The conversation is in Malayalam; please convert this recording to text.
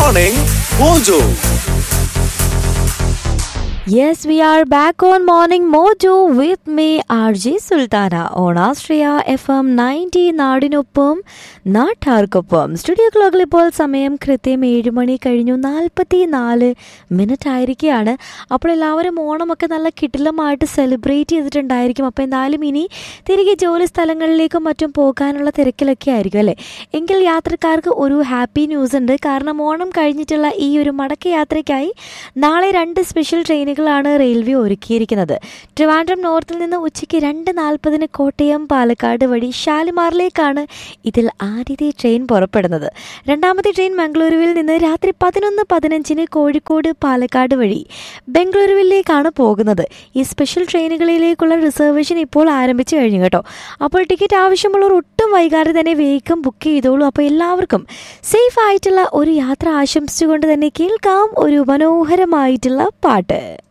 Morning Mojo. Yes, we are back on Morning Mojo with me, RJ Sultana, on Astria FM 90 നാടിനൊപ്പം നാട്ടാർക്കൊപ്പം സ്റ്റുഡിയോ ക്ലോക്കിൽ ഇപ്പോൾ സമയം കൃത്യം ഏഴ് മണി കഴിഞ്ഞു നാൽപ്പത്തി നാല് മിനിറ്റ് ആയിരിക്കുകയാണ് അപ്പോൾ എല്ലാവരും ഓണമൊക്കെ നല്ല കിടിലമായിട്ട് സെലിബ്രേറ്റ് ചെയ്തിട്ടുണ്ടായിരിക്കും അപ്പോൾ എന്തായാലും ഇനി തിരികെ ജോലി സ്ഥലങ്ങളിലേക്കും മറ്റും പോകാനുള്ള തിരക്കിലൊക്കെ ആയിരിക്കും അല്ലേ എങ്കിൽ യാത്രക്കാർക്ക് ഒരു ഹാപ്പി ന്യൂസ് ഉണ്ട് കാരണം ഓണം കഴിഞ്ഞിട്ടുള്ള ഈ ഒരു മടക്ക യാത്രയ്ക്കായി നാളെ രണ്ട് സ്പെഷ്യൽ ട്രെയിനുകളാണ് റെയിൽവേ ഒരുക്കിയിരിക്കുന്നത് ട്രിവാൻഡ്രം നോർത്തിൽ നിന്ന് ഉച്ചയ്ക്ക് രണ്ട് നാൽപ്പതിന് കോട്ടയം പാലക്കാട് വഴി ഷാലിമാറിലേക്കാണ് ഇതിൽ ആദ്യത്തെ ട്രെയിൻ പുറപ്പെടുന്നത് രണ്ടാമത്തെ ട്രെയിൻ മംഗളൂരുവിൽ നിന്ന് രാത്രി പതിനൊന്ന് പതിനഞ്ചിന് കോഴിക്കോട് പാലക്കാട് വഴി ബംഗളൂരുവിലേക്കാണ് പോകുന്നത് ഈ സ്പെഷ്യൽ ട്രെയിനുകളിലേക്കുള്ള റിസർവേഷൻ ഇപ്പോൾ ആരംഭിച്ചു കഴിഞ്ഞു കേട്ടോ അപ്പോൾ ടിക്കറ്റ് ആവശ്യമുള്ളവർ ഒട്ടും വൈകാതെ തന്നെ വേഗം ബുക്ക് ചെയ്തോളൂ അപ്പോൾ എല്ലാവർക്കും സേഫ് ആയിട്ടുള്ള ഒരു യാത്ര ആശംസിച്ചുകൊണ്ട് തന്നെ കേൾക്കാം ഒരു മനോഹരമായിട്ടുള്ള പാട്ട്